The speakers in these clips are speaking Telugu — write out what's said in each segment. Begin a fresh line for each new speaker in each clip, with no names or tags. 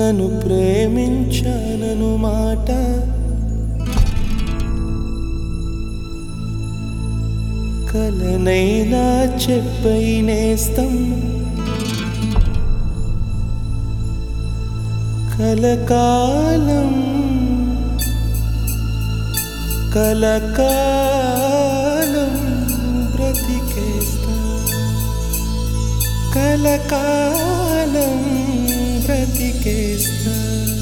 నన్ను ప్రేమించానను మాట కలనైనా చెప్పై నేస్తం కలకాలం కలకాలం బ్రతికేస్తా కలకాలం బ్రతికేస్తా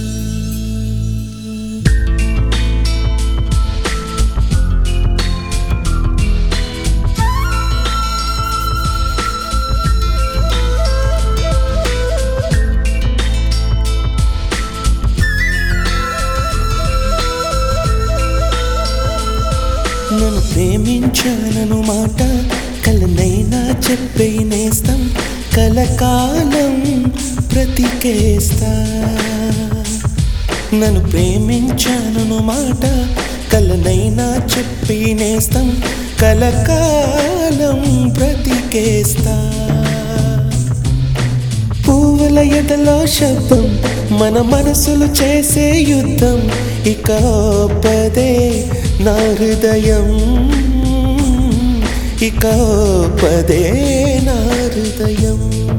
నన్ను ప్రేమించానను మాట కలనైనా చెప్పే నేస్తం కలకాలం బ్రతికేస్తా నన్ను ప్రేమించానను మాట కలనైనా చెప్పి నేస్తం కలకాలం బ్రతికేస్తా పువ్వుల ఎదలో శబ్దం మన మనసులు చేసే యుద్ధం ఇక పదే నా హృదయం ఇక పదే నా హృదయం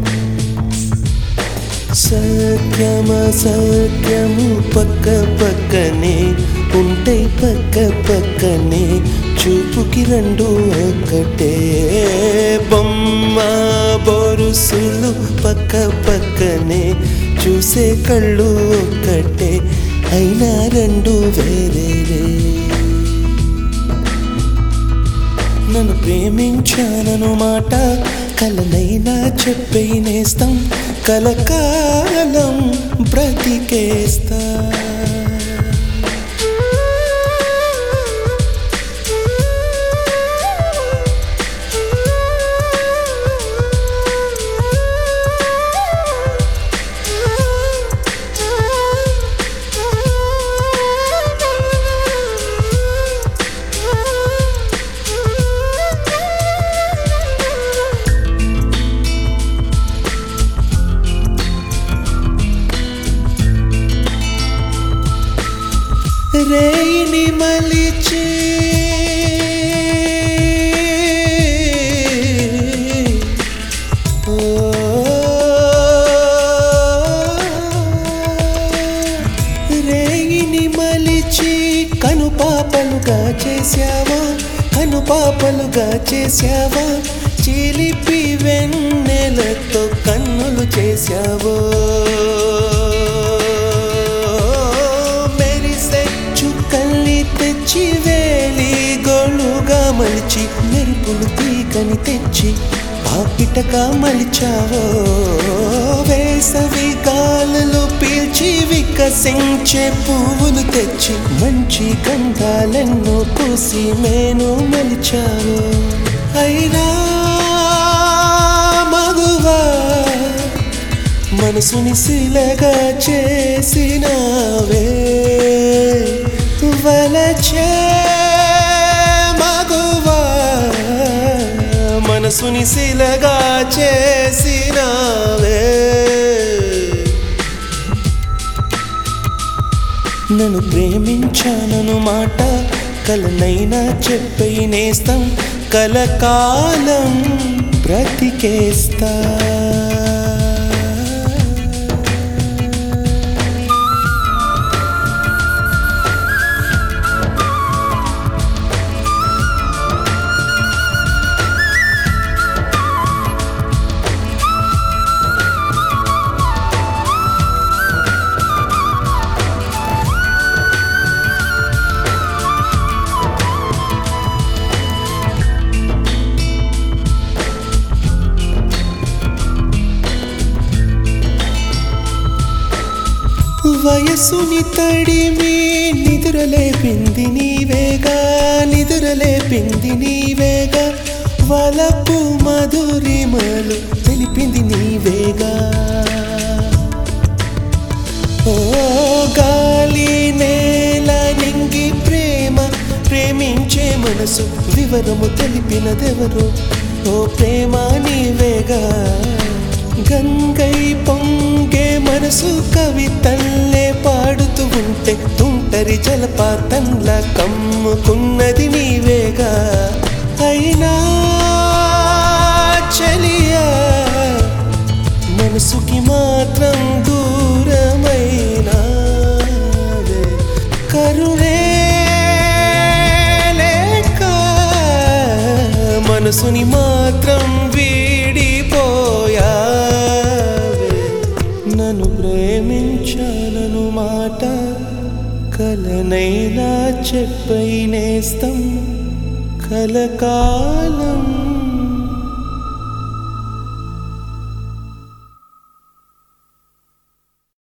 సత్యమ సత్యము పక్క పక్కనే ఉంటే పక్క పక్కనే చూపుకి రెండు ఒక్కటే బొమ్మ బొరుసులు పక్క పక్కనే చూసే కళ్ళు ఒక్కటే అయినా రెండు వేరేరే నన్ను ప్రేమించానను మాట కలనైనా చెప్పే నేస్తం కలకాలం బ్రతికేస్తా రేయిని మలిచి ఓ, రేయిని మలిచి కను పాపలుగా చేశావా కను పాపలుగా చేశావా చిలిపి వెన్నెలతో కన్నులు చేశావో మెరిసే చుక్కల్ని తెచ్చి వేలి గోళుగా మలిచి మెరుపులు తీగని తెచ్చి పాపిటగా మలిచావో వేసవి గాలులు పీల్చి వికసించే పువ్వులు తెచ్చి మంచి గంధాలెన్నో పూసి మేను మలిచావో అయినా మగువా మనసుని శిలగా చేసినావే వలచే మగువా మనసుని శిలగా చేసినావే నన్ను ప్రేమించానను మాట కలనైనా చెప్పై నేస్తం కలకాలం బ్రతికేస్తా వయసుని తడిమి నిదురలేపింది నీవేగా నిదురలేపింది నీవేగా వలపు మధురిమలు తెలిపింది నీవేగా ఓ గాలి నేల నింగి ప్రేమ ప్రేమించే మనసు వివరము తెలిపినదెవరు ఓ ప్రేమ నీవేగా గంగై పొంగే మనసు కవితల్లే పాడుతూ ఉంటే తుంటరి జలపాతంలా కమ్ముకున్నది నీవేగా అయినా చలియా మనసుకి మాత్రం దూరమైనా కరుణే లేక మనసుని మాత్రం వీడిపోయావే నన్ను ప్రేమించాలను మాట కలనైనా చెప్పై నేస్తం కలకాలం